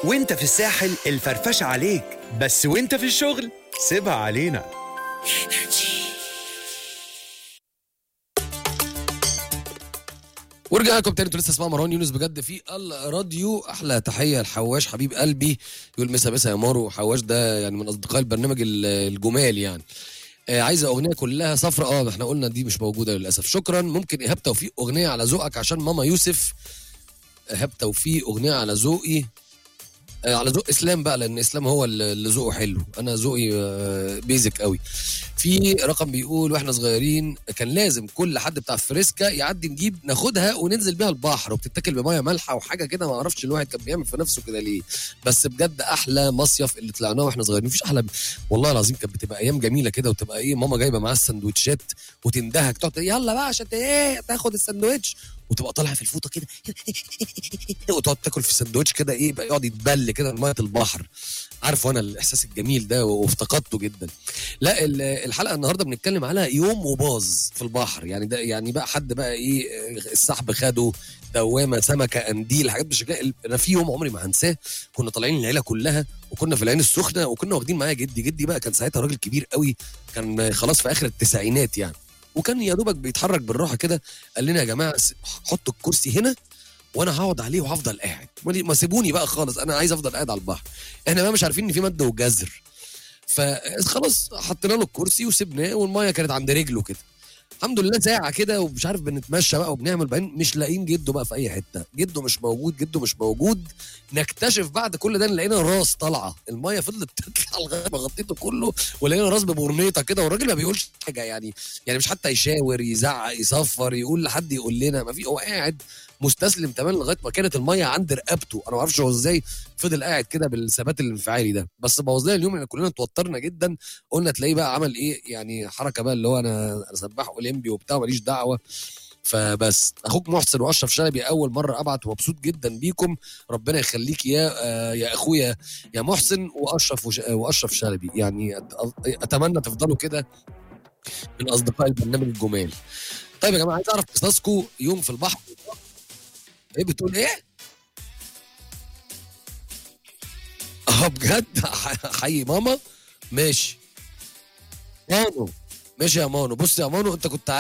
وانت في الساحل الفرفشة عليك بس وانت في الشغل سيبها علينا ورجع لكم تاني انتوا لسه اسمعوا مروان يونس بجد في الراديو احلى تحيه لحواش حبيب قلبي يقول مسا مسا يا مارو حواش ده يعني من اصدقاء البرنامج ال- الجمال يعني آه عايزه اغنيه كلها صفرة اه احنا قلنا دي مش موجوده للاسف شكرا ممكن ايهاب توفيق اغنيه على ذوقك عشان ماما يوسف ايهاب توفيق اغنيه على ذوقي آه على ذوق اسلام بقى لان اسلام هو اللي اللي ذوقه حلو انا ذوقي آه بيزك قوي في رقم بيقول واحنا صغيرين كان لازم كل حد بتاع فريسكا يعدي نجيب ناخدها وننزل بيها البحر وبتتاكل بميه مالحه وحاجه كده ما اعرفش الواحد كان بيعمل في نفسه كده ليه بس بجد احلى مصيف اللي طلعناه واحنا صغيرين مفيش احلى والله العظيم كانت بتبقى ايام جميله كده وتبقى ايه ماما جايبه معاها السندوتشات وتندهك تقعد تقول يلا بقى عشان ت- ايه تاخد السندوتش وتبقى طالعه في الفوطه كده وتقعد تاكل في السندوتش كده ايه بقى يقعد يتبل كده من ميه البحر عارف وانا الاحساس الجميل ده وافتقدته جدا لا ال- الحلقه النهارده بنتكلم على يوم وباظ في البحر يعني ده يعني بقى حد بقى ايه السحب خده دوامه سمكه قنديل حاجات بالشكل انا في يوم عمري ما هنساه كنا طالعين العيله كلها وكنا في العين السخنه وكنا واخدين معايا جدي جدي بقى كان ساعتها راجل كبير قوي كان خلاص في اخر التسعينات يعني وكان يا دوبك بيتحرك بالراحه كده قال لنا يا جماعه س- حطوا الكرسي هنا وانا هقعد عليه وهفضل قاعد ما ما سيبوني بقى خالص انا عايز افضل قاعد على البحر احنا بقى مش عارفين ان في مد وجزر فخلاص حطينا له الكرسي وسبناه والميه كانت عند رجله كده الحمد لله ساعه كده ومش عارف بنتمشى بقى وبنعمل بعدين مش لاقيين جده بقى في اي حته جده مش موجود جده مش موجود نكتشف بعد كل ده إن لقينا راس طالعه الميه فضلت تطلع لغايه ما غطيته كله ولقينا راس ببورنيطه كده والراجل ما بيقولش حاجه يعني يعني مش حتى يشاور يزعق يصفر يقول لحد يقول لنا ما في هو قاعد مستسلم تماما لغايه ما كانت الميه عند رقبته انا ما اعرفش هو ازاي فضل قاعد كده بالثبات الانفعالي ده بس بوظ لنا اليوم ان كلنا اتوترنا جدا قلنا تلاقيه بقى عمل ايه يعني حركه بقى اللي هو انا انا سباح اولمبي وبتاع ماليش دعوه فبس اخوك محسن واشرف شلبي اول مره ابعت ومبسوط جدا بيكم ربنا يخليك يا آه يا اخويا يا محسن واشرف وش واشرف شلبي يعني أت- اتمنى تفضلوا كده من اصدقاء البرنامج الجمال طيب يا جماعه عايز اعرف قصصكم يوم في البحر ايه بتقول ايه؟ اه بجد حي ماما ماشي مانو ماشي يا مانو بص يا مانو انت كنت